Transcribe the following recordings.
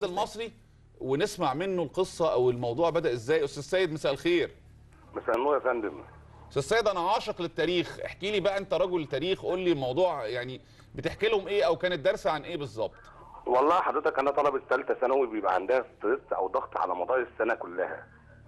المصري ونسمع منه القصه او الموضوع بدا ازاي استاذ سيد مساء الخير مساء النور يا فندم استاذ سيد انا عاشق للتاريخ احكي لي بقى انت رجل تاريخ قول لي الموضوع يعني بتحكي لهم ايه او كان الدرس عن ايه بالظبط والله حضرتك انا طلبه ثالثه ثانوي بيبقى عندها ستريس او ضغط على مدار السنه كلها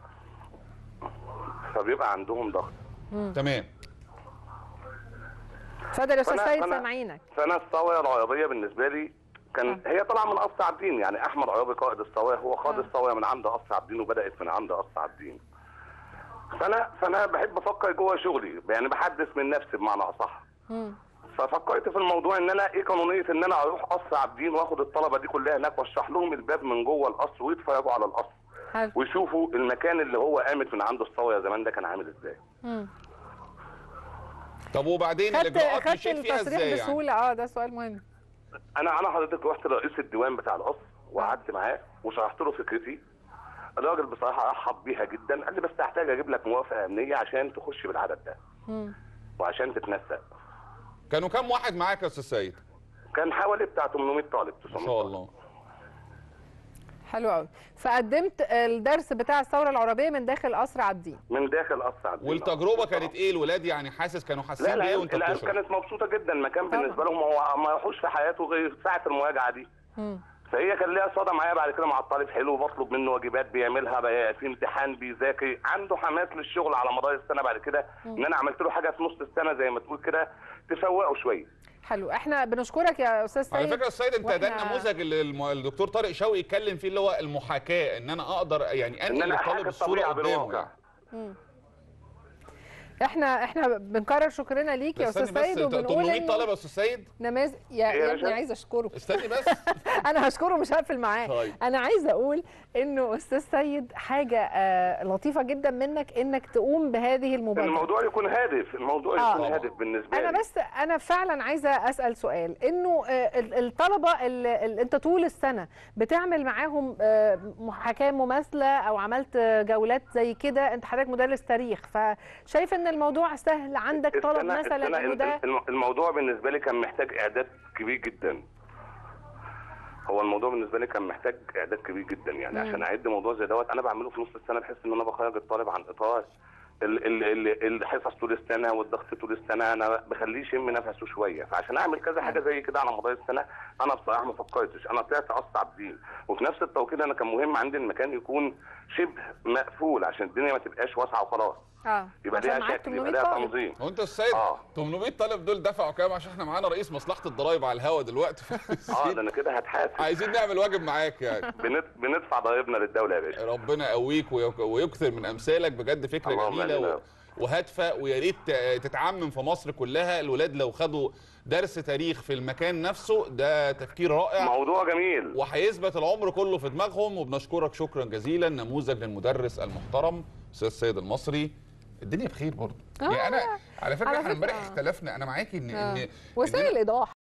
فبيبقى عندهم ضغط تمام اتفضل يا استاذ فأنا- سيد فأنا- سامعينك فانا الصوايا العربيه بالنسبه لي كان هي طالعه من قصر عابدين يعني احمد عرابي قائد الصوايا هو قائد آه. الصوايا من عند قصر عابدين وبدات من عند قصر عابدين فانا فانا بحب افكر جوه شغلي يعني بحدث من نفسي بمعنى اصح مم. ففكرت في الموضوع ان انا ايه قانونيه ان انا اروح قصر عابدين واخد الطلبه دي كلها هناك واشرح لهم الباب من جوه القصر ويتفرجوا على القصر حلو ويشوفوا المكان اللي هو قامت من عنده الصاويه زمان ده كان عامل ازاي مم. طب وبعدين خدت الاجراءات خدت مشيت فيها التصريح ازاي يعني بسهوله اه ده سؤال مهم انا انا حضرتك رحت لرئيس الديوان بتاع القصر وقعدت معاه وشرحت له فكرتي الراجل بصراحه رحب بيها جدا قال لي بس هحتاج اجيب لك موافقه امنيه عشان تخش بالعدد ده مم. وعشان تتنسق كانوا كام واحد معاك يا استاذ سيد كان حوالي بتاع 800 طالب ما 900 شاء طالب. الله حلو قوي فقدمت الدرس بتاع الثوره العربيه من داخل قصر عابدين من داخل قصر عبد والتجربه كانت ايه الولاد يعني حاسس كانوا حاسين لا بايه لا وانت العيال بتشرح كانت مبسوطه جدا مكان طبعا. بالنسبه لهم هو ما يروحوش في حياته غير ساعه المواجهه دي مم. فهي كان ليها صدى معايا بعد كده مع الطالب حلو بطلب منه واجبات بيعملها بقى في امتحان بيذاكر عنده حماس للشغل على مدار السنه بعد كده ان انا عملت له حاجه في نص السنه زي ما تقول كده تفوقه شويه حلو احنا بنشكرك يا استاذ سيد على فكره يا السيد انت ده وإحنا- النموذج اللي الم- الدكتور طارق شوقي اتكلم فيه اللي هو المحاكاه ان انا اقدر يعني ان انقل انا للطالب احاكي الصوره الطبيعه قدامه بالواقع يعني. احنا احنا بنكرر شكرنا ليك يا بس استاذ استني سيد بس وبنقول 800 طالب إن يا استاذ سيد نماذج يا, إيه يا يا ابني باشا؟ عايزه اشكره استني بس انا هشكره مش هقفل معاه طيب. انا عايزه اقول انه استاذ سيد حاجه آه لطيفه جدا منك انك تقوم بهذه المبادره الموضوع يكون هادف الموضوع آه. يكون هادف بالنسبه انا لي بس انا فعلا عايزه اسال سؤال انه آه، ال- الطلبه اللي اللي انت طول السنه بتعمل معاهم آه، محاكاه مماثله او عملت آه، جولات زي كده انت حضرتك مدرس تاريخ فشايف ان الموضوع سهل عندك طلب السنة- مثلا السنة انه ده الم- الموضوع بالنسبه لي كان محتاج اعداد كبير جدا هو الموضوع بالنسبه لي كان محتاج اعداد كبير جدا يعني عشان اعد موضوع زي دوت انا بعمله في نص السنه بحس ان انا بخرج الطالب عن اطار ال- ال- ال- الحصص طول السنه والضغط طول السنه انا بخليه يشم نفسه شويه فعشان اعمل كذا حاجه زي كده على مدار السنه انا بصراحه ما فكرتش انا طلعت قص عابدين وفي نفس التوقيت انا كان مهم عندي المكان يكون شبه مقفول عشان الدنيا ما تبقاش واسعه وخلاص اه يبقى عشان ليها معاك شكل يبقى 800 ليها طالب تنظيم هو انت يا السيد آه. 800 طالب دول دفعوا كام عشان احنا معانا رئيس مصلحه الضرايب على الهوا دلوقتي اه ده انا كده هتحاسب عايزين نعمل واجب معاك يعني بنت... بندفع ضريبنا للدوله يا باشا ربنا يقويك ويك- ويكثر من امثالك بجد فكره اللهم جميله آمين. و... وهادفه ويا ريت ت- تتعمم في مصر كلها الولاد لو خدوا درس تاريخ في المكان نفسه ده تفكير رائع موضوع جميل وهيثبت العمر كله في دماغهم وبنشكرك شكرا جزيلا نموذج للمدرس المحترم استاذ سيد المصري الدنيا بخير برضه آه. يعني انا على فكره على احنا فكرة. امبارح اختلفنا انا معاكي ان آه. ان وسائل إن أنا- الايضاح